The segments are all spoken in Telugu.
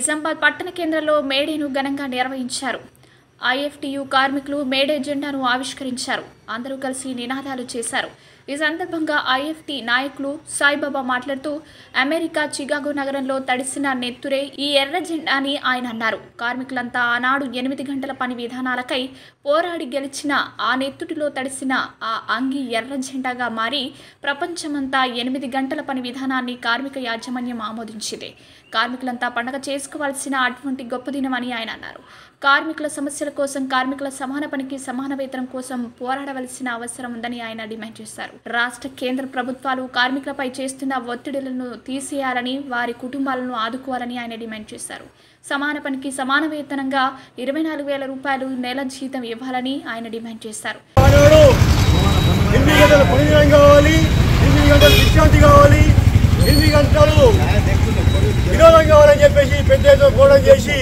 నిజామాబాద్ పట్టణ కేంద్రంలో మేడేను ఘనంగా నిర్వహించారు ఐఎఫ్టియు కార్మికులు మేడే జెండాను ఆవిష్కరించారు అందరూ కలిసి నినాదాలు చేశారు ఈ సందర్భంగా ఐఎఫ్టి నాయకులు సాయిబాబా మాట్లాడుతూ అమెరికా చికాగో నగరంలో తడిసిన నెత్తురే ఈ ఎర్ర జెండా అని ఆయన అన్నారు కార్మికులంతా ఆనాడు ఎనిమిది గంటల పని విధానాలకై పోరాడి గెలిచిన ఆ నెత్తుటిలో తడిసిన ఆ అంగి ఎర్ర జెండాగా మారి ప్రపంచమంతా ఎనిమిది గంటల పని విధానాన్ని కార్మిక యాజమాన్యం ఆమోదించింది కార్మికులంతా పండగ చేసుకోవాల్సిన అటువంటి గొప్ప దినమని ఆయన అన్నారు కార్మికుల సమస్యల కోసం కార్మికుల సమాన పనికి సమాన వేతనం కోసం పోరాడవలసిన అవసరం ఉందని ఆయన డిమాండ్ చేశారు రాష్ట్ర కేంద్ర ప్రభుత్వాలు కార్మికులపై చేస్తున్న ఒత్తిడులను తీసేయాలని వారి కుటుంబాలను ఆదుకోవాలని ఆయన డిమాండ్ చేశారు సమాన పనికి సమాన వేతనంగా ఇరవై నాలుగు వేల రూపాయలు నెల జీతం ఇవ్వాలని ఆయన డిమాండ్ చేశారు ఆనాడు ఎనిమిది గంటల పనిదినం కావాలి ఎనిమిది గంటల విశ్రాంతి కావాలి ఎనిమిది గంటలు వినోదం కావాలని చెప్పేసి పెద్ద ఎత్తున పోరాటం చేసి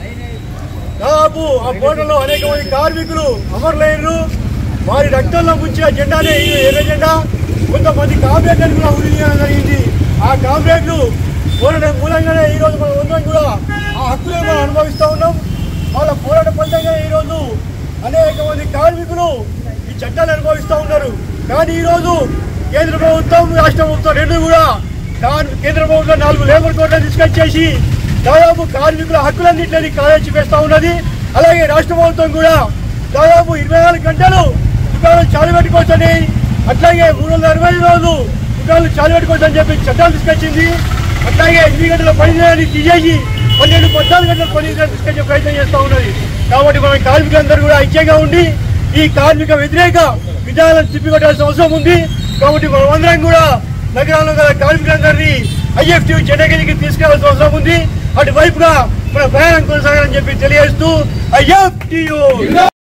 దాదాపు ఆ పోరాటంలో అనేక మంది కార్మికులు అమరులైనరు వారి రక్తంలో ముంచిన జెండానే ఈ ఎర్ర జెండా కొంతమంది కామ్రేడ్లను కూడా ఉరి తీయడం జరిగింది ఆ కామ్రేడ్లు పోరాటం మూలంగానే ఈ రోజు మనం అందరం కూడా ఆ హక్కులను మనం అనుభవిస్తూ ఉన్నాం వాళ్ళ పోరాట ఫలితంగా ఈ రోజు అనేక మంది కార్మికులు ఈ చట్టాలు అనుభవిస్తూ ఉన్నారు కానీ ఈ రోజు కేంద్ర ప్రభుత్వం రాష్ట్ర ప్రభుత్వం రెండు కూడా కార్- కేంద్ర ప్రభుత్వం నాలుగు లేబర్ కోడ్లను తీసుకొచ్చేసి దాదాపు కార్మికుల హక్కులన్నింటినీ కాలేజీ వేస్తూ ఉన్నది అలాగే రాష్ట్ర ప్రభుత్వం కూడా దాదాపు ఇరవై నాలుగు గంటలు దుకాణాలు చాలు పెట్టుకోవచ్చని అట్లాగే మూడు వందల అరవై ఐదు రోజులు దుకాణాలు చాలు పెట్టుకోవచ్చని చెప్పి చట్టాలు తీసుకొచ్చింది అట్లాగే ఎనిమిది గంటల పని చేయాలని తీసేసి పన్నెండు పద్నాలుగు గంటల పని చేయాలని తీసుకొచ్చే ప్రయత్నం చేస్తూ ఉన్నది కాబట్టి మన కార్మికులందరూ కూడా ఐక్యంగా ఉండి ఈ కార్మిక వ్యతిరేక విధానాలను తిప్పికొట్టాల్సిన అవసరం ఉంది కాబట్టి మనమందరం కూడా నగరాల్లో గల కార్మికులందరినీ ఐఎఫ్టీ జనగిరికి తీసుకెళ్లాల్సిన అవసరం ఉంది అటువైపుగా మన ప్రయాణం కొనసాగాలని చెప్పి తెలియజేస్తూ ఐఎఫ్టీయూ